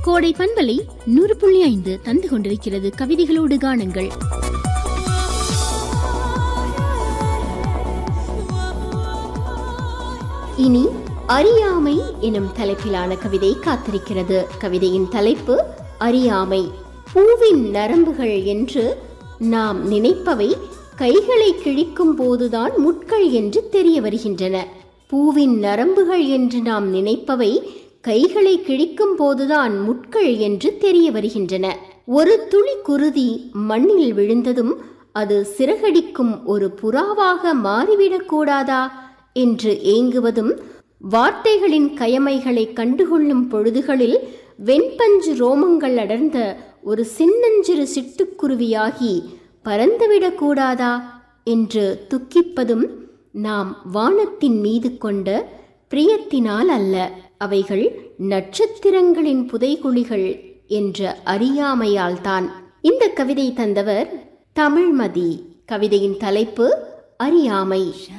கோடை பண்பலை நூறு புள்ளி ஐந்து தந்து கொண்டிருக்கிறது கவிதைகளோடு காணுங்கள் இனி அறியாமை எனும் தலைப்பிலான கவிதை காத்திருக்கிறது கவிதையின் தலைப்பு அறியாமை பூவின் நரம்புகள் என்று நாம் நினைப்பவை கைகளை கிழிக்கும் போதுதான் முட்கள் என்று தெரிய வருகின்றன பூவின் நரம்புகள் என்று நாம் நினைப்பவை கைகளை கிழிக்கும் போதுதான் முட்கள் என்று தெரிய வருகின்றன ஒரு துளி குருதி மண்ணில் விழுந்ததும் அது சிறகடிக்கும் ஒரு புறாவாக மாறிவிடக் கூடாதா என்று ஏங்குவதும் வார்த்தைகளின் கயமைகளை கண்டுகொள்ளும் பொழுதுகளில் வெண்பஞ்சு ரோமங்கள் அடர்ந்த ஒரு சின்னஞ்சிறு சிட்டுக்குருவியாகி பறந்துவிடக் கூடாதா என்று துக்கிப்பதும் நாம் வானத்தின் மீது கொண்ட பிரியத்தினால் அல்ல அவைகள் நட்சத்திரங்களின் புதைகுழிகள் என்ற அறியாமையால்தான் இந்த கவிதை தந்தவர் தமிழ்மதி கவிதையின் தலைப்பு அறியாமை